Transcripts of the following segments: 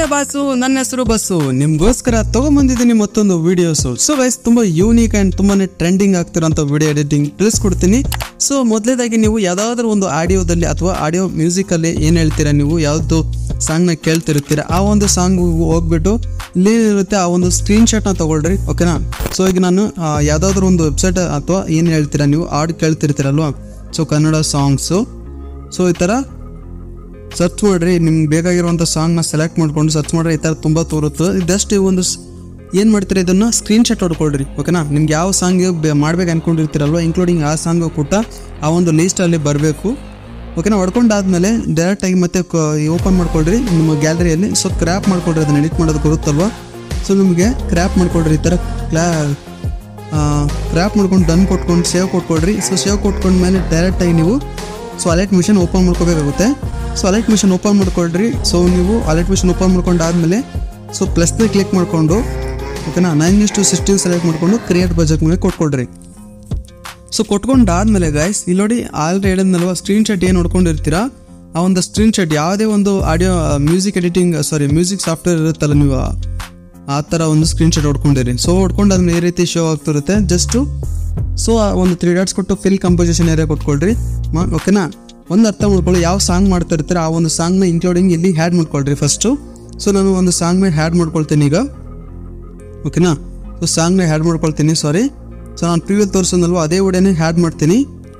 hello boss ನನ್ನ ಹೆಸರು bus ನಿಮ್ಗೋಸ್ಕರ ತಗೊಂಬಂದಿದ್ದೀನಿ ಮತ್ತೊಂದು ವಿಡಿಯೋಸು ಸೊ ಗೈಸ್ ತುಂಬಾ ಯೂನಿಕ್ ಅಂಡ್ ತುಂಬಾನೇ ಟ್ರೆಂಡಿಂಗ್ ಆಗ್ತಿರೋಂಥ ವಿಡಿಯೋ ಎಡಿಟಿಂಗ್ ತಿಳಿಸ್ಕೊಡ್ತೀನಿ ಸೊ ಮೊದಲೇದಾಗಿ ನೀವು ಯಾವ್ದಾದ್ರು ಒಂದು ಆಡಿಯೋದಲ್ಲಿ ಅಥವಾ ಆಡಿಯೋ ಮ್ಯೂಸಿಕಲ್ಲಿ ಏನು ಹೇಳ್ತೀರಾ ನೀವು ಯಾವ್ದು ಸಾಂಗ್ನ ಕೇಳ್ತಿರ್ತೀರ ಆ ಒಂದು ಸಾಂಗ್ ಹೋಗ್ಬಿಟ್ಟು ಇಲ್ಲಿ ಇರುತ್ತೆ ಆ ಒಂದು ಸ್ಕ್ರೀನ್ ಶಾಟ್ನ ತಗೊಳ್ರಿ ಓಕೆನಾ ಸೊ ಈಗ ನಾನು ಆ, ಯಾವ್ದಾದ್ರು ಒಂದು ವೆಬ್ಸೈಟ್ ಅಥವಾ ಏನು ಹೇಳ್ತೀರಾ ನೀವು ಹಾಡು ಕೇಳ್ತಿರ್ತೀರಲ್ವಾ ಸೊ ಕನ್ನಡ ಸಾಂಗ್ಸು ಸೊ ಈ ಥರ ಸರ್ಚ್ ಮಾಡ್ರಿ ನಿಮ್ಗೆ ಬೇಕಾಗಿರುವಂಥ ಸಾಂಗ್ನ ಸೆಲೆಕ್ಟ್ ಮಾಡ್ಕೊಂಡು ಸರ್ಚ್ ಮಾಡ್ರಿ ಈ ಥರ ತುಂಬ ತೋರುತ್ತೆ ಜಸ್ಟ್ ಈ ಒಂದು ಏನು ಮಾಡ್ತೀರಿ ಇದನ್ನು ಸ್ಕ್ರೀನ್ ಶಾಟ್ ಹೊಡ್ಕೊಳ್ರಿ ಓಕೆನಾ ನಿಮ್ಗೆ ಯಾವ ಸಾಂಗ್ ಮಾಡ್ಬೇಕು ಅನ್ಕೊಂಡಿರ್ತೀರಲ್ವ ಇನ್ಕ್ಲೂಡಿಂಗ್ ಆ ಸಾಂಗ್ ಕೂಡ ಆ ಒಂದು ಲೀಸ್ಟಲ್ಲಿ ಬರಬೇಕು ಓಕೆನಾ ಹೊಡ್ಕೊಂಡಾದ್ಮೇಲೆ ಡೈರೆಕ್ಟಾಗಿ ಮತ್ತೆ ಓಪನ್ ಮಾಡ್ಕೊಳ್ರಿ ನಿಮ್ಮ ಗ್ಯಾಲರಿಯಲ್ಲಿ ಸೊ ಕ್ರ್ಯಾಪ್ ಮಾಡ್ಕೊಳ್ರಿ ಅದನ್ನ ಎಡಿಟ್ ಮಾಡೋದು ಬರುತ್ತಲ್ವ ಸೊ ನಿಮಗೆ ಕ್ರ್ಯಾಪ್ ಮಾಡ್ಕೊಳ್ರಿ ಈ ಥರ ಕ್ಲಾ ಕ್ರ್ಯಾಪ್ ಮಾಡ್ಕೊಂಡು ಡನ್ ಕೊಟ್ಕೊಂಡು ಸೇವ್ ಕೊಟ್ಕೊಳ್ರಿ ಸೊ ಸೇವ್ ಕೊಟ್ಕೊಂಡ್ಮೇಲೆ ಡೈರೆಕ್ಟಾಗಿ ನೀವು ಸೊ ಅಲರ್ಟ್ ಮಿಷನ್ ಓಪನ್ ಮಾಡ್ಕೋಬೇಕಾಗುತ್ತೆ ಸೊ ಅಲರ್ಟ್ ಮಿಷನ್ ಓಪನ್ ಮಾಡ್ಕೊಳ್ರಿ ಸೊ ನೀವು ಅಲರ್ಟ್ ಮಿಷನ್ ಓಪನ್ ಮಾಡ್ಕೊಂಡಾದ್ಮೇಲೆ ಸೊ ಪ್ಲಸ್ನ ಕ್ಲಿಕ್ ಮಾಡಿಕೊಂಡು ಓಕೆನಾ ನೈನ್ ಇಷ್ಟು ಸಿಕ್ಸ್ಟೀನ್ ಸೆಲೆಕ್ಟ್ ಮಾಡಿಕೊಂಡು ಕ್ರಿಯೇಟ್ ಬಜೆಟ್ ಮೇಲೆ ಕೊಟ್ಕೊಳ್ರಿ ಸೊ ಕೊಟ್ಕೊಂಡಾದ್ಮೇಲೆ ಗೈಸ್ ಇಲ್ಲಿ ನೋಡಿ ಆಲ್ರೆಡಿ ಹೇಳಿದ್ನಲ್ವ ಸ್ಕ್ರೀನ್ ಶಾಟ್ ಏನು ನೋಡ್ಕೊಂಡಿರ್ತೀರಾ ಆ ಒಂದು ಸ್ಕ್ರೀನ್ ಶಾಟ್ ಯಾವುದೇ ಒಂದು audio music editing sorry music software ಇರುತ್ತಲ್ಲ ನೀವು ಆ- ಆ ಥರ ಒಂದು ಸ್ಕ್ರೀನ್ ಶಾಟ್ ಹೊಡ್ಕೊಂಡಿರಿ ಸೊ ಹೊಡ್ಕೊಂಡಾದ್ಮೇಲೆ ಈ ರೀತಿ ಶೋ ಆಗ್ತಿರುತ್ತೆ ಜಸ್ಟು ಸೊ ಆ ಒಂದು ತ್ರೀ ಡಾಟ್ಸ್ ಕೊಟ್ಟು ಫಿಲ್ ಕಂಪೋಸಿಷನ್ ಏರಿಯಾ ಕೊಟ್ಕೊಳ್ರಿ ಮ- ಓಕೆನಾ ಒಂದು ಅರ್ಥ ಮಾಡ್ಕೊಳ್ಳಿ ಯಾವ ಸಾಂಗ್ ಮಾಡ್ತಾ ಇರ್ತೀರ ಆ ಒಂದು ಸಾಂಗ್ನ ಇನ್ಕ್ಲೂಡಿಂಗ್ ಇಲ್ಲಿ ಹ್ಯಾಡ್ ಮಾಡ್ಕೊಳ್ರಿ ಫಸ್ಟು ಸೊ ನಾನು ಒಂದು ಸಾಂಗ್ ಮೇಲೆ ಹ್ಯಾಡ್ ಮಾಡ್ಕೊಳ್ತೀನಿ ಈಗ ಓಕೆನಾ ಸೊ ಸಾಂಗ್ನ ಹ್ಯಾಡ್ ಮಾಡ್ಕೊಳ್ತೀನಿ ಸಾರಿ ಸೊ ನಾನು ಪ್ರಿವ್ಯೂ ತೋರಿಸೋದಲ್ವ ಅದೇ ವಿಡಿಯೋನೇ ಹ್ಯಾಡ್ ಮಾಡ್ತೀನಿ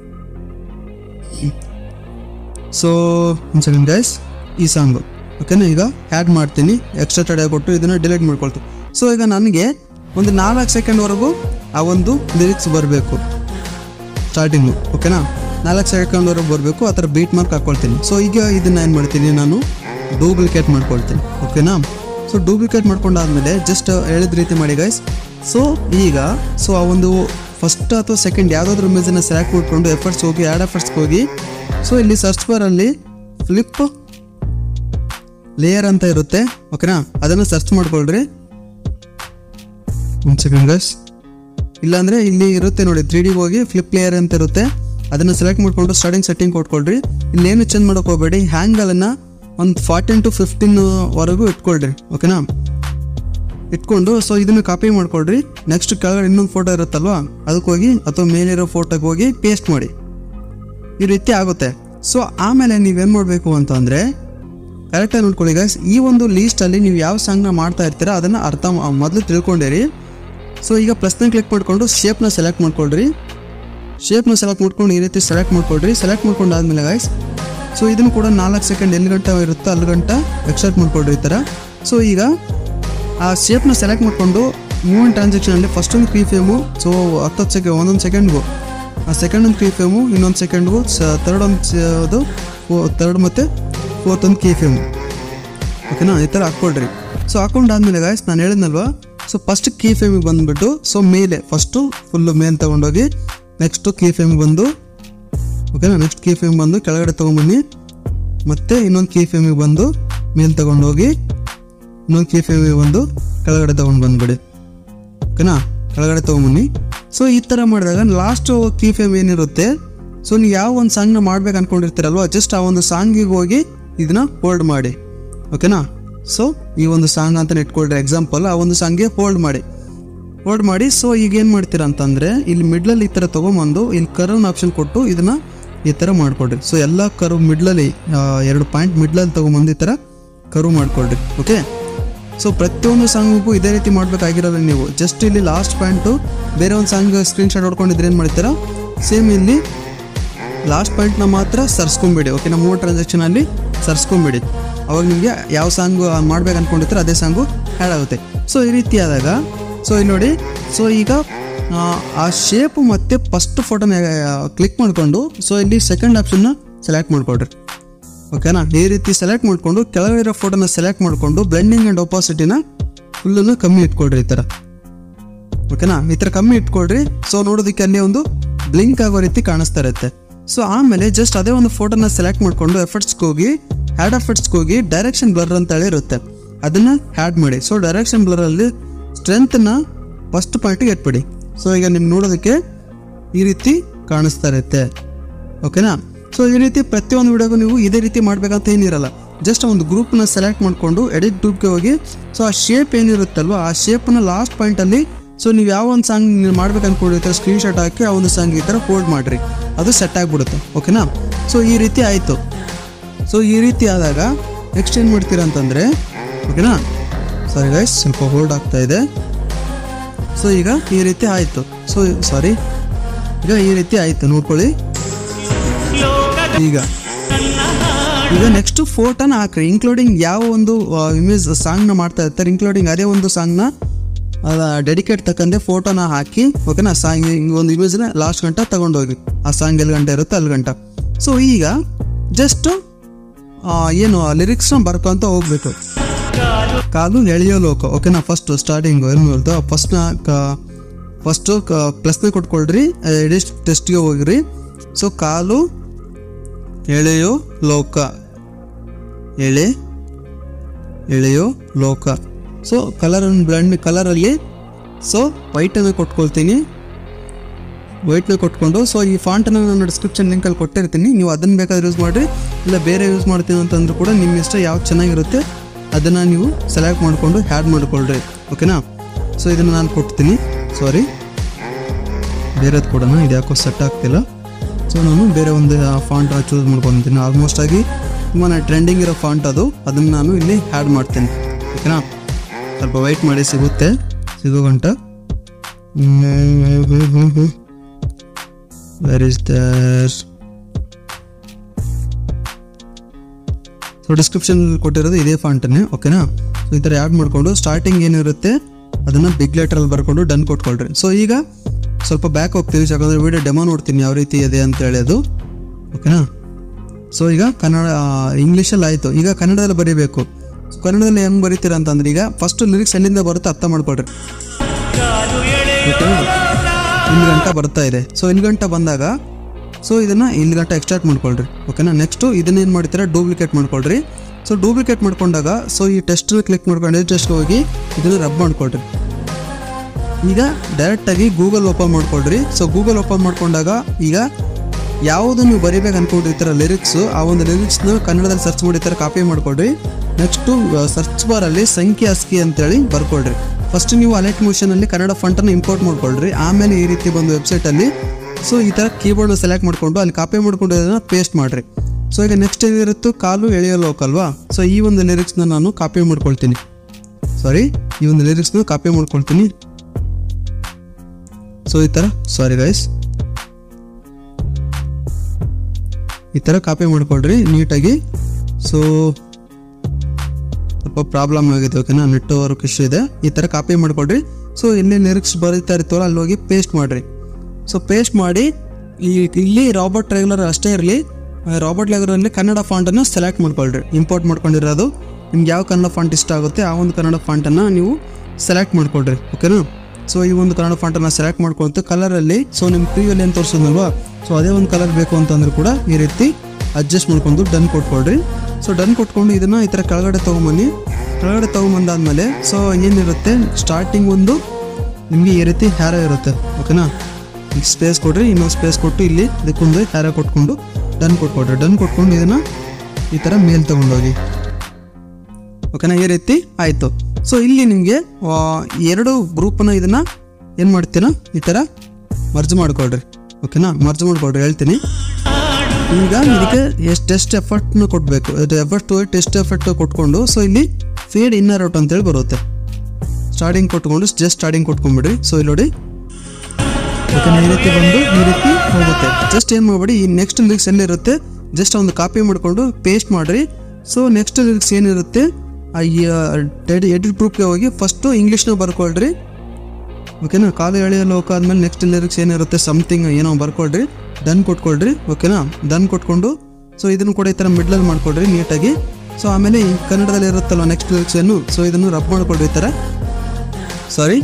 ಸೊ ಒಂದು ಸೆಕೆಂಡ್ ಗೈಸ್ ಈ ಸಾಂಗು ಓಕೆನಾ ಈಗ ಹ್ಯಾಡ್ ಮಾಡ್ತೀನಿ ಎಕ್ಸ್ಟ್ರಾ ತಡೆ ಕೊಟ್ಟು ಇದನ್ನು ಡಿಲೀಟ್ ಮಾಡ್ಕೊಳ್ತೀನಿ ಸೊ ಈಗ ನನಗೆ ಒಂದು ನಾಲ್ಕು ಸೆಕೆಂಡ್ವರೆಗೂ ಆ ಒಂದು ಲಿರಿಕ್ಸ್ ಬರಬೇಕು ಸ್ಟಾರ್ಟಿಂಗು ಓಕೆನಾ ನಾಲ್ಕು ಸೆಕೆಂಡ್ವರೆಗೂ ಬರಬೇಕು ಆ ಥರ ಬೀಟ್ ಮಾರ್ಕ್ ಹಾಕ್ಕೊಳ್ತೀನಿ ಸೊ ಈಗ ಇದನ್ನು ಏನು ಮಾಡ್ತೀನಿ ನಾನು ಡೂಪ್ಲಿಕೇಟ್ ಮಾಡ್ಕೊಳ್ತೀನಿ ಓಕೆನಾ ಸೊ ಡೂಪ್ಲಿಕೇಟ್ ಮಾಡ್ಕೊಂಡಾದ್ಮೇಲೆ ಜಸ್ಟ್ ಹೇಳಿದ ರೀತಿ ಮಾಡಿ ಗೈಸ್ ಸೊ ಈಗ ಸೊ ಆ ಒಂದು ಫಸ್ಟ್ ಅಥವಾ ಸೆಕೆಂಡ್ ಯಾವುದಾದ್ರೂ ಇಮೇಜನ್ನು ಸೆಲೆಕ್ಟ್ ಮಾಡ್ಕೊಂಡು ಎಫರ್ಟ್ಸ್ ಹೋಗಿ ಆ್ಯಡ್ ಎಫರ್ಟ್ಸ್ಗೆ ಹೋಗಿ ಸೊ ಇಲ್ಲಿ ಸರ್ಚ್ ಬಾರಲ್ಲಿ ಫ್ಲಿಪ್ ಲೇಯರ್ ಅಂತ ಇರುತ್ತೆ ಓಕೆನಾ ಅದನ್ನು ಸರ್ಚ್ ಮಾಡ್ಕೊಳ್ರಿ ಒಂದು ಸೆಕೆಂಡ್ ಗೈಸ್ ಇಲ್ಲಾಂದ್ರೆ ಇಲ್ಲಿ ಇರುತ್ತೆ ನೋಡಿ ತ್ರೀ ಡಿಗೆ ಹೋಗಿ ಫ್ಲಿಪ್ ಲೇಯರ್ ಅಂತ ಇರುತ್ತೆ ಅದನ್ನು ಸೆಲೆಕ್ಟ್ ಮಾಡ್ಕೊಂಡು ಸ್ಟಾರ್ಟಿಂಗ್ ಸೆಟ್ಟಿಂಗ್ ಕೊಟ್ಕೊಳ್ರಿ ಇಲ್ಲೇನು ಚೇಂಜ್ ಮಾಡೋಕೆ ಹೋಗಬೇಡಿ ಹ್ಯಾಂಗಲನ್ನು ಒಂದು ಫಾರ್ಟಿನ್ ಟು ಫಿಫ್ಟೀನ್ ವರೆಗೂ ಇಟ್ಕೊಳ್ರಿ ಓಕೆನಾ ಇಟ್ಕೊಂಡು ಸೊ ಇದನ್ನು ಕಾಪಿ ಮಾಡ್ಕೊಳ್ರಿ ನೆಕ್ಸ್ಟ್ ಕೆಳಗಡೆ ಇನ್ನೊಂದು ಫೋಟೋ ಇರುತ್ತಲ್ವಾ ಅದಕ್ಕೆ ಹೋಗಿ ಅಥವಾ ಮೇಲಿರೋ ಫೋಟೋಗೆ ಹೋಗಿ ಪೇಸ್ಟ್ ಮಾಡಿ ಈ ರೀತಿ ಆಗುತ್ತೆ ಸೊ ಆಮೇಲೆ ನೀವೇನು ಮಾಡಬೇಕು ಅಂತಂದರೆ ಕರೆಕ್ಟಾಗಿ ನೋಡ್ಕೊಳ್ಳಿ ಗೈಸ್ ಈ ಒಂದು ಲೀಸ್ಟಲ್ಲಿ ನೀವು ಯಾವ ಸಾಂಗ್ನ ಮಾಡ್ತಾ ಇರ್ತೀರಾ ಅದನ್ನು ಅರ್ಥ ಮಾ- ಮೊದಲು ತಿಳ್ಕೊಂಡಿರಿ ಸೊ ಈಗ ಪ್ಲಸ್ನ ಕ್ಲಿಕ್ ಮಾಡಿಕೊಂಡು ಶೇಪ್ನ ಸೆಲೆಕ್ಟ್ ಮಾಡ್ಕೊಳ್ರಿ ಶೇಪ್ನ ಸೆಲೆಕ್ಟ್ ಮಾಡ್ಕೊಂಡು ಈ ರೀತಿ ಸೆಲೆಕ್ಟ್ ಮಾಡ್ಕೊಳ್ರಿ ಸೆಲೆಕ್ಟ್ ಮಾಡ್ಕೊಂಡಾದ್ಮೇಲೆ ಗೈಸ್ ಸೊ ಇದನ್ನು ಕೂಡ ನಾಲ್ಕು ಸೆಕೆಂಡ್ ಎಲ್ಲಿ ಗಂಟೆ ಇರುತ್ತೋ ಅಲ್ಲಿ ಗಂಟೆ ಎಕ್ಸ್ಟ್ರಾಕ್ಟ್ ಮಾಡ್ಕೊಳ್ರಿ ಈ ಥರ ಸೊ ಈಗ ಆ ಶೇಪ್ನ ಸೆಲೆಕ್ಟ್ ಮಾಡಿಕೊಂಡು ಮೂಮೆಂಟ್ ಟ್ರಾನ್ಸಾಕ್ಷನಲ್ಲಿ ಫಸ್ಟ್ ಒಂದು ಕೀ ಫೇಮು ಸೊ ಹತ್ತತ್ತು ಸೆಕೆಂಡ್ ಒಂದೊಂದು ಸೆಕೆಂಡ್ಗೂ ಆ ಸೆಕೆಂಡ್ ಒಂದು ಕೀ ಫೇಮು ಇನ್ನೊಂದು ಸೆಕೆಂಡ್ಗೂ ಸ ತರ್ಡ್ ಒಂದು ಸ- ಅದು ತರ್ಡ್ ಮತ್ತು ಫೋರ್ತ್ ಒಂದು ಕೀ ಫೇಮು ಓಕೆನಾ ಈ ಥರ ಹಾಕ್ಕೊಳ್ರಿ ಸೊ ಹಾಕೊಂಡಾದ್ಮೇಲೆ ಗಾಯ್ಸ್ ನಾನು ಹೇಳಿದ್ನಲ್ವಾ ಸೊ ಫಸ್ಟ್ ಕೀ ಫೇಮಿಗೆ ಬಂದುಬಿಟ್ಟು ಸೊ ಮೇಲೆ ಫಸ್ಟು ಫುಲ್ಲು ಮೇಲ್ ತೊಗೊಂಡೋಗಿ ನೆಕ್ಸ್ಟು ಕೀ ಫೇಮಿಗೆ ಬಂದು ಓಕೆನಾ ನೆಕ್ಸ್ಟ್ ಕೀ ಫೇಮ್ ಬಂದು ಕೆಳಗಡೆ ತೊಗೊಂಬನ್ನಿ ಮತ್ತೆ ಇನ್ನೊಂದು ಕೀ ಫೇಮಿಗೆ ಬಂದು ಮೇಲೆ ತೊಗೊಂಡೋಗಿ ಇನ್ನೊಂದು ಕೀ ಫೇಮಿಗೆ ಬಂದು ಕೆಳಗಡೆ ತೊಗೊಂಡು ಬಂದ್ಬಿಡಿ ಓಕೆನಾ ಕೆಳಗಡೆ ತೊಗೊಂಬನ್ನಿ ಸೊ ಈ ಥರ ಮಾಡಿದಾಗ ಲಾಸ್ಟ್ ಕೀ ಫೇಮ್ ಏನಿರುತ್ತೆ ಸೊ ನೀವು ಯಾವ ಒಂದು ಸಾಂಗ್ನ ಮಾಡ್ಬೇಕು ಅನ್ಕೊಂಡಿರ್ತೀರಲ್ವ ಜಸ್ಟ್ ಆ ಒಂದು ಸಾಂಗಿಗೆ ಹೋಗಿ ಇದನ್ನ ಹೋಲ್ಡ್ ಮಾಡಿ ಓಕೆನಾ ಸೊ ಈ ಒಂದು ಸಾಂಗ್ ಅಂತ ಇಟ್ಕೊಳ್ರಿ ಎಕ್ಸಾಂಪಲ್ ಆ ಒಂದು ಸಾಂಗ್ಗೆ ಹೋಲ್ಡ್ ಮಾಡಿ ಹೋಲ್ಡ್ ಮಾಡಿ ಸೊ ಈಗ ಏನು ಮಾಡ್ತೀರಾ ಅಂತಂದರೆ ಇಲ್ಲಿ ಮಿಡ್ಲಲ್ಲಿ ಈ ಥರ ತೊಗೊಂಬಂದು ಇಲ್ಲಿ ಕರ್ವ್ನ ಆಪ್ಷನ್ ಕೊಟ್ಟು ಇದನ್ನು ಈ ಥರ ಮಾಡ್ಕೊಳ್ರಿ ಸೊ ಎಲ್ಲ ಕರ್ವ್ ಮಿಡ್ಲಲ್ಲಿ ಎರಡು ಪಾಯಿಂಟ್ ಮಿಡ್ಲಲ್ಲಿ ತೊಗೊಂಬಂದು ಈ ಥರ ಕರ್ವ್ ಮಾಡ್ಕೊಳ್ರಿ ಓಕೆ ಸೊ ಪ್ರತಿಯೊಂದು ಸಾಂಗಿಗೂ ಇದೇ ರೀತಿ ಮಾಡಬೇಕಾಗಿರಲ್ಲ ನೀವು ಜಸ್ಟ್ ಇಲ್ಲಿ ಲಾಸ್ಟ್ ಪಾಯಿಂಟು ಬೇರೆ ಒಂದು ಸಾಂಗ್ ಸ್ಕ್ರೀನ್ ಶಾಟ್ ಹೊಡ್ಕೊಂಡಿದ್ರೆ ಏನು ಮಾಡ್ತೀರಾ ಸೇಮ್ ಇಲ್ಲಿ ಲಾಸ್ಟ್ ಪಾಯಿಂಟ್ನ ಮಾತ್ರ ಸರ್ಸ್ಕೊಂಬಿಡಿ ಓಕೆ ನಮ್ಮ ಮೂರು ಟ್ರಾನ್ಸಾಕ್ಷನಲ್ಲಿ ಸರ್ಸ್ಕೊಂಬಿಡಿ ಅವಾಗ ನಿಮಗೆ ಯಾವ ಸಾಂಗ್ ಮಾಡ್ಬೇಕು ಅನ್ಕೊಂಡಿರ್ತಾರೆ ಅದೇ ಸಾಂಗು ಹ್ಯಾಡ್ ಆಗುತ್ತೆ ಸೊ ಈ ರೀತಿ ಆದಾಗ ಸೊ ಇಲ್ಲಿ ನೋಡಿ ಸೊ ಈಗ ಆ, ಆ ಶೇಪು ಮತ್ತು ಫಸ್ಟ್ ಫೋಟೋನ ಕ್ಲಿಕ್ ಮಾಡಿಕೊಂಡು ಸೊ ಇಲ್ಲಿ ಸೆಕೆಂಡ್ ಆಪ್ಷನ್ನ ಸೆಲೆಕ್ಟ್ ಮಾಡ್ಕೊಳ್ರಿ ಓಕೆನಾ ಈ ರೀತಿ ಸೆಲೆಕ್ಟ್ ಮಾಡಿಕೊಂಡು ಕೆಳಗಿರೋ ಫೋಟೋನ ಸೆಲೆಕ್ಟ್ ಮಾಡಿಕೊಂಡು ಬ್ಲೆಂಡಿಂಗ್ ಆ್ಯಂಡ್ ಒಪಾಸಿಟಿನ ಫುಲ್ಲನ್ನು ಕಮ್ಮಿ ಇಟ್ಕೊಳ್ರಿ ಈ ಥರ ಓಕೆನಾ ಈ ಥರ ಕಮ್ಮಿ ಇಟ್ಕೊಳ್ರಿ ಸೊ ನೋಡೋದಕ್ಕೆ ಅಲ್ಲಿ ಒಂದು ಬ್ಲಿಂಕ್ ಆಗೋ ರೀತಿ ಕಾಣಿಸ್ತಾ ಇರುತ್ತೆ ಸೊ ಆಮೇಲೆ ಜಸ್ಟ್ ಅದೇ ಒಂದು ಫೋಟೋನ ಸೆಲೆಕ್ಟ್ ಮಾಡಿಕೊಂಡು ಎಫರ್ಟ್ಸ್ಗೆ ಹೋಗಿ ಹ್ಯಾಡ್ ಎಫರ್ಟ್ಸ್ಗೆ ಹೋಗಿ ಡೈರೆಕ್ಷನ್ ಬ್ಲರ್ ಅಂತ ಹೇಳಿ ಇರುತ್ತೆ ಅದನ್ನು ಹ್ಯಾಡ್ ಮಾಡಿ ಸೊ ಡೈರೆಕ್ಷನ್ ಬ್ಲರಲ್ಲಿ ಸ್ಟ್ರೆಂತ್ನ ಫಸ್ಟ್ ಪಾಯಿಂಟಿಗೆ ಇಟ್ಬಿಡಿ ಸೊ ಈಗ ನಿಮ್ಗೆ ನೋಡೋದಕ್ಕೆ ಈ ರೀತಿ ಕಾಣಿಸ್ತಾ ಇರುತ್ತೆ ಓಕೆನಾ ಸೊ ಈ ರೀತಿ ಪ್ರತಿಯೊಂದು ವಿಡಿಯೋಗೂ ನೀವು ಇದೇ ರೀತಿ ಮಾಡ್ಬೇಕಂತ ಏನಿರಲ್ಲ ಜಸ್ಟ್ ಒಂದು ಗ್ರೂಪ್ನ ಸೆಲೆಕ್ಟ್ ಮಾಡಿಕೊಂಡು ಎಡಿಟ್ ಗ್ರೂಪ್ಗೆ ಹೋಗಿ ಸೊ ಆ ಶೇಪ್ ಏನಿರುತ್ತಲ್ವ ಆ ಶೇಪ್ನ ಲಾಸ್ಟ್ ಪಾಯಿಂಟಲ್ಲಿ ಸೊ ನೀವು ಯಾವ ಒಂದು ಸಾಂಗ್ ನೀವು ಮಾಡ್ಬೇಕು ಅನ್ಕೊಂಡಿರ್ತಾರೆ ಸ್ಕ್ರೀನ್ ಶಾಟ್ ಹಾಕಿ ಆ ಒಂದು ಸಾಂಗ್ ಈ ಥರ ಫೋಲ್ಡ್ ಮಾಡಿರಿ ಅದು ಸೆಟ್ ಆಗಿಬಿಡುತ್ತೆ ಓಕೆನಾ ಸೊ ಈ ರೀತಿ ಆಯಿತು ಸೊ ಈ ರೀತಿ ಆದಾಗ ನೆಕ್ಸ್ಟ್ ಏನು ಮಾಡ್ತೀರಾ ಅಂತಂದರೆ ಓಕೆನಾ ಸಾರಿ ಗೈಸ್ ಸ್ವಲ್ಪ ಹೋಲ್ಡ್ ಆಗ್ತಾ ಇದೆ ಸೊ ಈಗ ಈ ರೀತಿ ಆಯಿತು ಸೊ ಸಾರಿ ಈಗ ಈ ರೀತಿ ಆಯಿತು ನೋಡ್ಕೊಳ್ಳಿ ಈಗ ಈಗ ನೆಕ್ಸ್ಟ್ ಫೋಟೋನ ಹಾಕ್ರಿ ಇನ್ಕ್ಲೂಡಿಂಗ್ ಯಾವ ಒಂದು ಇಮೇಜ್ ಸಾಂಗ್ನ ಮಾಡ್ತಾ ಇರ್ತಾರೆ ಇನ್ಕ್ಲೂಡಿಂಗ್ ಅದೇ ಒಂದು ಸಾಂಗ್ನ ಡೆಡಿಕೇಟ್ ತಕ್ಕಂತೆ ಫೋಟೋನ ಹಾಕಿ ಓಕೆನಾ ಸಾಂಗ್ ಒಂದು ಇಮೇಜ್ನ ಲಾಸ್ಟ್ ಗಂಟ ತಗೊಂಡೋಗಿ ಆ ಸಾಂಗ್ ಎಲ್ಲಿ ಗಂಟೆ ಇರುತ್ತೆ ಅಲ್ಲಿ ಗಂಟ ಸೊ ಈಗ ಜಸ್ಟ್ ಏನು ಲಿರಿಕ್ಸ್ನ ಬರ್ಕೊಂತ ಹೋಗ್ಬೇಕು ಕಾಲು ಎಳೆಯೋ ಲೋಕ ಓಕೆನಾ ಫಸ್ಟ್ ಸ್ಟಾರ್ಟಿಂಗ್ ಏನು ಹೇಳ್ತು ಫಸ್ಟ್ನ ಫಸ್ಟು ಪ್ಲಸ್ನ ಕೊಟ್ಕೊಳ್ರಿ ಎಡಿಟ್ ಟೆಸ್ಟ್ಗೆ ಹೋಗಿರಿ ಸೊ ಕಾಲು ಎಳೆಯೋ ಲೋಕ ಎಳೆ ಎಳೆಯೋ ಲೋಕ ಸೊ ಕಲರ್ ಬ್ಲೆಂಡ್ ಕಲರಲ್ಲಿ ಸೊ ವೈಟನ್ನು ಕೊಟ್ಕೊಳ್ತೀನಿ ವೈಟ್ನ ಕೊಟ್ಕೊಂಡು ಸೊ ಈ ಫಾಂಟನ್ನು ನಾನು ಡಿಸ್ಕ್ರಿಪ್ಷನ್ ಲಿಂಕಲ್ಲಿ ಕೊಟ್ಟಿರ್ತೀನಿ ನೀವು ಅದನ್ನು ಬೇಕಾದ್ರೆ ಯೂಸ್ ಮಾಡಿರಿ ಇಲ್ಲ ಬೇರೆ ಯೂಸ್ ಮಾಡ್ತೀನಿ ಅಂತಂದ್ರೂ ಕೂಡ ನಿಮ್ಮ ಇಷ್ಟ ಯಾವ್ದು ಚೆನ್ನಾಗಿರುತ್ತೆ ಅದನ್ನು ನೀವು ಸೆಲೆಕ್ಟ್ ಮಾಡಿಕೊಂಡು ಹ್ಯಾಡ್ ಮಾಡ್ಕೊಳ್ರಿ ಓಕೆನಾ ಸೊ ಇದನ್ನು ನಾನು ಕೊಡ್ತೀನಿ ಸಾರಿ ಬೇರೆದು ಕೊಡೋಣ ಇದು ಯಾಕೋ ಸೆಟ್ ಆಗ್ತಿಲ್ಲ ಸೊ ನಾನು ಬೇರೆ ಒಂದು ಫಾಂಟ್ ಚೂಸ್ ಮಾಡ್ಕೊತೀನಿ ಆಲ್ಮೋಸ್ಟ್ ಆಗಿ ತುಂಬಾ ಟ್ರೆಂಡಿಂಗ್ ಇರೋ ಫಾಂಟ್ ಅದು ಅದನ್ನು ನಾನು ಇಲ್ಲಿ ಹ್ಯಾಡ್ ಮಾಡ್ತೀನಿ ಓಕೆನಾ ಸ್ವಲ್ಪ ವೆಯ್ಟ್ ಮಾಡಿ ಸಿಗುತ್ತೆ ಸಿಗೋ ಗಂಟ where is there so description ಕೊಟ್ಟಿರೋದು ಇದೇ ಫಾಂಟನ್ನೇ ಓಕೆನಾ ಸೊ ಈ ಥರ ಆ್ಯಡ್ ಮಾಡಿಕೊಂಡು ಸ್ಟಾರ್ಟಿಂಗ್ ಏನಿರುತ್ತೆ ಅದನ್ನು ಬಿಗ್ ಲೆಟ್ರಲ್ಲಿ ಬರ್ಕೊಂಡು ಡನ್ ಕೊಟ್ಕೊಳ್ರಿ ಸೊ ಈಗ ಸ್ವಲ್ಪ ಬ್ಯಾಕ್ ಹೋಗ್ತೀವಿ ಯಾಕಂದರೆ ವಿಡಿಯೋ ಡೆಮೋ ನೋಡ್ತೀನಿ ಯಾವ ರೀತಿ ಇದೆ ಅಂತ ಹೇಳಿ ಅದು ಓಕೆನಾ ಸೊ ಈಗ ಕನ್ನಡ ಇಂಗ್ಲೀಷಲ್ಲಿ ಆಯಿತು ಈಗ ಕನ್ನಡದಲ್ಲಿ ಬರೀಬೇಕು ಸೊ ಕನ್ನಡದಲ್ಲಿ ಹೆಂಗೆ ಬರೀತೀರಾ ಅಂತಂದ್ರೆ ಈಗ ಫಸ್ಟ್ ಲಿರಿಕ್ಸ್ ಎಲ್ಲಿಂದ ಬರುತ್ತೆ ಅರ್ಥ ಮಾಡ್ಕೊಳ್ರಿ ಓಕೆನಾ ಇಲ್ಲಿ ಗಂಟ ಬರ್ತಾ ಇದೆ ಸೊ ಇಲ್ಲಿ ಗಂಟ ಬಂದಾಗ ಸೊ ಇದನ್ನು ಇಲ್ಲಿ ಗಂಟ ಎಕ್ಸ್ಟ್ರಾಕ್ಟ್ ಮಾಡ್ಕೊಳ್ರಿ ಓಕೆನಾ ನೆಕ್ಸ್ಟು ಇದನ್ನ ಏನು ಮಾಡ್ತೀರಾ ಡೂಪ್ಲಿಕೇಟ್ ಮಾಡ್ಕೊಳ್ರಿ ಸೊ ಡೂಪ್ಲಿಕೇಟ್ ಮಾಡ್ಕೊಂಡಾಗ ಸೊ ಈ ಟೆಸ್ಟ್ ಕ್ಲಿಕ್ ಮಾಡ್ಕೊಂಡು ಟೆಸ್ಟ್ಗೆ ಹೋಗಿ ಇದನ್ನು ರಬ್ ಮಾಡ್ಕೊಳ್ರಿ ಈಗ ಡೈರೆಕ್ಟಾಗಿ ಗೂಗಲ್ ಓಪನ್ ಮಾಡ್ಕೊಳ್ರಿ ಸೊ ಗೂಗಲ್ ಓಪನ್ ಮಾಡ್ಕೊಂಡಾಗ ಈಗ ಯಾವುದು ನೀವು ಬರಿಬೇಕು ಅನ್ಕೊಂಡಿರ್ತೀರ ಲಿರಿಕ್ಸು ಆ ಒಂದು ಲಿರಿಕ್ಸ್ನ ಕನ್ನಡದಲ್ಲಿ ಸರ್ಚ್ ಮಾಡಿ ಥರ ಕಾಪಿ ಮಾಡ್ಕೊಳ್ರಿ ನೆಕ್ಸ್ಟು ಸರ್ಚ್ ಬಾರಲ್ಲಿ ಸಂಖ್ಯೆ ಅಸ್ಕಿ ಅಂತೇಳಿ ಬರ್ಕೊಳ್ರಿ ಫಸ್ಟ್ ನೀವು ಅಲೆಟ್ ಮೋಷನಲ್ಲಿ ಕನ್ನಡ ಫಂಟನ್ನು ಇಂಪೋರ್ಟ್ ಮಾಡ್ಕೊಳ್ರಿ ಆಮೇಲೆ ಈ ರೀತಿ ಬಂದು ವೆಬ್ಸೈಟಲ್ಲಿ ಸೊ ಈ ಥರ ಕೀಬೋರ್ಡ್ನ ಸೆಲೆಕ್ಟ್ ಮಾಡಿಕೊಂಡು ಅಲ್ಲಿ ಕಾಪಿ ಮಾಡ್ಕೊಂಡು ಅದನ್ನು ಪೇಸ್ಟ್ ಮಾಡಿರಿ ಸೊ ಈಗ ನೆಕ್ಸ್ಟ್ ಏನಿರುತ್ತೋ ಕಾಲು ಎಳೆಯೋ ಲೋಕಲ್ವಾ ಸೊ ಈ ಒಂದು ಲಿರಿಕ್ಸ್ನ ನಾನು ಕಾಪಿ ಮಾಡ್ಕೊಳ್ತೀನಿ ಸಾರಿ ಈ ಒಂದು ಲಿರಿಕ್ಸ್ನ ಕಾಪಿ ಮಾಡ್ಕೊಳ್ತೀನಿ ಸೊ ಈ ಥರ ಸಾರಿ ಗೈಸ್ ಈ ಥರ ಕಾಪಿ ಮಾಡ್ಕೊಳ್ರಿ ನೀಟಾಗಿ ಸೊ ಸ್ವಲ್ಪ ಪ್ರಾಬ್ಲಮ್ ಆಗಿದೆ ಓಕೆನಾ ನೆಟ್ವರ್ಕ್ ಇಶ್ಯೂ ಇದೆ ಈ ಥರ ಕಾಪಿ ಮಾಡ್ಕೊಳ್ರಿ ಸೊ ಎಲ್ಲಿ ಲಿರಿಕ್ಸ್ ಬರೀತಾ ಇರ್ತೀವಲ್ಲ ಅಲ್ಲಿ ಹೋಗಿ ಪೇಸ್ಟ್ ಮಾಡಿರಿ ಸೊ ಪೇಸ್ಟ್ ಮಾಡಿ ಈ ಇಲ್ಲಿ ರಾಬರ್ಟ್ ರೆಗ್ಯುಲರ್ ಅಷ್ಟೇ ಇರಲಿ ರಾಬರ್ಟ್ ರೆಗ್ಯುಲರಲ್ಲಿ ಕನ್ನಡ ಫಾಂಟನ್ನು ಸೆಲೆಕ್ಟ್ ಮಾಡ್ಕೊಳ್ರಿ ಇಂಪೋರ್ಟ್ ಮಾಡ್ಕೊಂಡಿರೋದು ನಿಮ್ಗೆ ಯಾವ ಕನ್ನಡ ಫಾಂಟ್ ಇಷ್ಟ ಆಗುತ್ತೆ ಆ ಒಂದು ಕನ್ನಡ ಫಾಂಟನ್ನು ನೀವು ಸೆಲೆಕ್ಟ್ ಮಾಡ್ಕೊಳ್ರಿ ಓಕೆನಾ ಸೊ ಈ ಒಂದು ಕನ್ನಡ ಫಾಂಟನ್ನು ಸೆಲೆಕ್ಟ್ ಮಾಡ್ಕೊಳ್ತು ಕಲರಲ್ಲಿ ಸೊ ನಿಮ್ಮ ಪ್ರಿವಿಯಲ್ಲಿ ಏನು ತೋರಿಸೋದಲ್ವಾ ಸೊ ಅದೇ ಒಂದು ಕಲರ್ ಬೇಕು ಅಂತಂದ್ರೆ ಕೂಡ ಈ ರೀತಿ ಅಡ್ಜಸ್ಟ್ ಮಾಡ್ಕೊಂಡು ಡನ್ ಕೊಟ್ಕೊಳ್ರಿ ಸೊ ಡನ್ ಕೊಟ್ಕೊಂಡು ಇದನ್ನು ಈ ಥರ ಕೆಳಗಡೆ ತೊಗೊಂಬನ್ನಿ ಕೆಳಗಡೆ ತೊಗೊಂಬಂದಾದ್ಮೇಲೆ ಸೊ ಏನಿರುತ್ತೆ ಸ್ಟಾರ್ಟಿಂಗ್ ಒಂದು ನಿಮಗೆ ಈ ರೀತಿ ಹ್ಯಾರ ಇರುತ್ತೆ ಓಕೆನಾ ಈಗ ಸ್ಪೇಸ್ ಕೊಡ್ರಿ ಇನ್ನೊಂದು ಸ್ಪೇಸ್ ಕೊಟ್ಟು ಇಲ್ಲಿ ಇದಕ್ಕೊಂದು ಹ್ಯಾರ ಕೊಟ್ಕೊಂಡು ಡನ್ ಕೊಟ್ಕೊಡ್ರಿ ಡನ್ ಕೊಟ್ಕೊಂಡು ಇದನ್ನು ಈ ಥರ ಮೇಲ್ ತೊಗೊಂಡೋಗಿ ಓಕೆನಾ ಈ ರೀತಿ ಆಯಿತು ಸೊ ಇಲ್ಲಿ ನಿಮಗೆ ಎರಡು ಗ್ರೂಪನ್ನ ಇದನ್ನು ಏನು ಮಾಡ್ತೀರಾ ಈ ಥರ ಮರ್ಜ್ ಮಾಡ್ಕೊಳ್ರಿ ಓಕೆನಾ ಮರ್ಜ್ ಮಾಡ್ಕೊಳ್ರಿ ಹೇಳ್ತೀನಿ ಈಗ ಇದಕ್ಕೆ ಎಷ್ಟು ಎಷ್ಟು ಎಫರ್ಟ್ನ ಕೊಡಬೇಕು ಎಫರ್ಟ್ ಟು ಎಷ್ಟು ಎಫರ್ಟ್ ಕೊಟ್ಕೊಂಡು ಸೊ ಇಲ್ಲಿ ಫೇಡ್ ಇನ್ನರ್ ಔಟ್ ಅಂತೇಳಿ ಬರುತ್ತೆ ಸ್ಟಾರ್ಟಿಂಗ್ ಕೊಟ್ಕೊಂಡು ಜಸ್ಟ್ ಸ್ಟಾರ್ಟಿಂಗ್ ಕೊಟ್ಕೊಂಡ್ಬಿಡ್ರಿ ಸೊ ಇಲ್ಲಿ ನೋಡಿ ಓಕೆನಾ ಈ ರೀತಿ ಬಂದು ಈ ರೀತಿ ಹೋಗುತ್ತೆ ಜಸ್ಟ್ ಏನು ಮಾಡಬೇಡಿ ಈ ನೆಕ್ಸ್ಟ್ ಲಿರಿಕ್ಸ್ ಎಲ್ಲಿರುತ್ತೆ ಜಸ್ಟ್ ಒಂದು ಕಾಪಿ ಮಾಡಿಕೊಂಡು ಪೇಸ್ಟ್ ಮಾಡಿರಿ ಸೊ ನೆಕ್ಸ್ಟ್ ಲಿರಿಕ್ಸ್ ಏನಿರುತ್ತೆ ಆ ಎಡಿಟ್ ಪ್ರೂಫ್ಗೆ ಹೋಗಿ ಫಸ್ಟು ಇಂಗ್ಲೀಷ್ನ ಬರ್ಕೊಳ್ರಿ ಓಕೆನಾ ಕಾಲು ಎಳೆಯ ಲೋಕ ಆದ್ಮೇಲೆ ನೆಕ್ಸ್ಟ್ ಲಿರಿಕ್ಸ್ ಏನಿರುತ್ತೆ ಸಮಥಿಂಗ್ ಏನೋ ಬರ್ಕೊಳ್ರಿ ಡನ್ ಕೊಟ್ಕೊಳ್ರಿ ಓಕೆನಾ ಡನ್ ಕೊಟ್ಕೊಂಡು ಸೊ ಇದನ್ನು ಕೂಡ ಈ ಥರ ಮಿಡ್ಲಲ್ಲಿ ಮಾಡ್ಕೊಳ್ರಿ ನೀಟಾಗಿ ಸೊ ಆಮೇಲೆ ಈ ಕನ್ನಡದಲ್ಲಿ ಇರುತ್ತಲ್ವ ನೆಕ್ಸ್ಟ್ ಲಿರಿಕ್ಸ್ ಏನು ಸೊ ಇದನ್ನು ರಬ್ ಮಾಡ್ಕೊಳ್ರಿ ಈ ಥರ ಸಾರಿ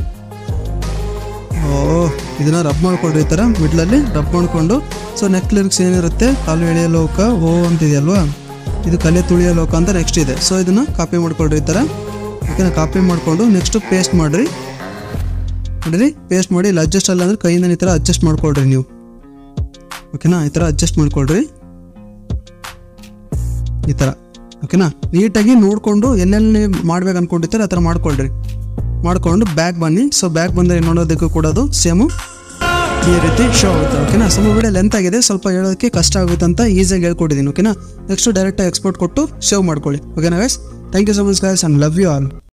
ಓ ಇದನ್ನ ರಬ್ ಮಾಡ್ಕೊಳ್ರಿ ಈ ಥರ ಮಿಡ್ಲಲ್ಲಿ ರಬ್ ಮಾಡಿಕೊಂಡು ಸೊ ನೆಕ್ಸ್ಟ್ ಲಿರಿಕ್ಸ್ ಏನಿರುತ್ತೆ ಕಾಲು ಎಳೆಯ ಲೋಕ ಓ ಅಂತಿದೆಯಲ್ವಾ ಇದು ಕಲೆ ತುಳಿಯೋ ಲೋಕ ಅಂತ ನೆಕ್ಸ್ಟ್ ಇದೆ ಸೊ ಇದನ್ನು ಕಾಪಿ ಮಾಡ್ಕೊಳ್ರಿ ಈ ಥರ ಓಕೆನಾ ಕಾಪಿ ಮಾಡಿಕೊಂಡು ನೆಕ್ಸ್ಟ್ ಪೇಸ್ಟ್ ಮಾಡಿರಿ ನೋಡಿರಿ ಪೇಸ್ಟ್ ಮಾಡಿ ಇಲ್ಲಿ ಅಡ್ಜಸ್ಟ್ ಅಲ್ಲ ಅಂದ್ರೆ ಕೈಯಿಂದ ಈ ಥರ ಅಡ್ಜಸ್ಟ್ ಮಾಡ್ಕೊಳ್ರಿ ನೀವು ಓಕೆನಾ ಈ ಥರ ಅಡ್ಜಸ್ಟ್ ಮಾಡ್ಕೊಳ್ರಿ ಈ ಥರ ಓಕೆನಾ ನೀಟಾಗಿ ನೋಡಿಕೊಂಡು ಎಲ್ಲೆಲ್ಲಿ ಮಾಡ್ಬೇಕು ಅನ್ಕೊಂಡಿರ್ತಾರೆ ಆ ಥರ ಮಾಡ್ಕೊಳ್ರಿ ಮಾಡ್ಕೊಂಡು ಬ್ಯಾಗ್ ಬನ್ನಿ ಸೊ ಬ್ಯಾಗ್ ಬಂದರೆ ನೋಡೋದಕ್ಕೂ ಕೂಡ ಅದು ಸೇಮು ಈ ರೀತಿ ಶೋ ಆಗುತ್ತೆ ಓಕೆನಾ ಸ್ವಲ್ಪ ವಿಡಿಯೋ ಲೆಂತ್ ಆಗಿದೆ ಸ್ವಲ್ಪ ಹೇಳೋದಕ್ಕೆ ಕಷ್ಟ ಆಗುತ್ತೆ ಅಂತ ಈಸಿಯಾಗಿ ಹೇಳ್ಕೊಟ್ಟಿದ್ದೀನಿ ಓಕೆನಾ ನೆಕ್ಸ್ಟ್ ಡೈರೆಕ್ಟಾಗಿ ಎಕ್ಸ್ಪೋರ್ಟ್ ಕೊಟ್ಟು ಸೇವ್ ಮಾಡ್ಕೊಳ್ಳಿ ಓಕೆನಾ guys thank you so much guys and love you all